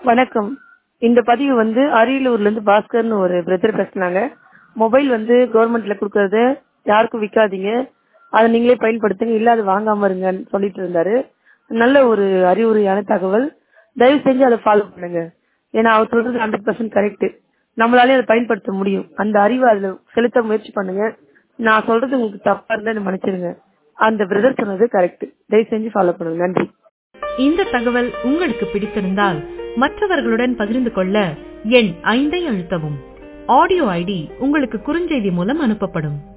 வணக்கம் இந்த பதிவு வந்து அரியலூர்ல இருந்து பாஸ்கர்னு ஒரு பிரதர் பேசுனாங்க மொபைல் வந்து கவர்மெண்ட்ல கொடுக்கறது யாருக்கும் விற்காதீங்க அதை நீங்களே பயன்படுத்துங்க இல்ல அது வாங்காம இருங்கன்னு சொல்லிட்டு இருந்தாரு நல்ல ஒரு அறிவுரையான தகவல் தயவு செஞ்சு அதை ஃபாலோ பண்ணுங்க ஏன்னா அவர் சொல்றது ஹண்ட்ரட் பர்சன்ட் கரெக்ட் நம்மளாலே அதை பயன்படுத்த முடியும் அந்த அறிவை அதுல செலுத்த முயற்சி பண்ணுங்க நான் சொல்றது உங்களுக்கு தப்பா இருந்தா என்னை மன்னிச்சிருங்க அந்த பிரதர் சொன்னது கரெக்ட் தயவு செஞ்சு ஃபாலோ பண்ணுங்க நன்றி இந்த தகவல் உங்களுக்கு பிடித்திருந்தால் மற்றவர்களுடன் பகிர்ந்து கொள்ள எண் ஐந்தை அழுத்தவும் ஆடியோ ஐடி உங்களுக்கு குறுஞ்செய்தி மூலம் அனுப்பப்படும்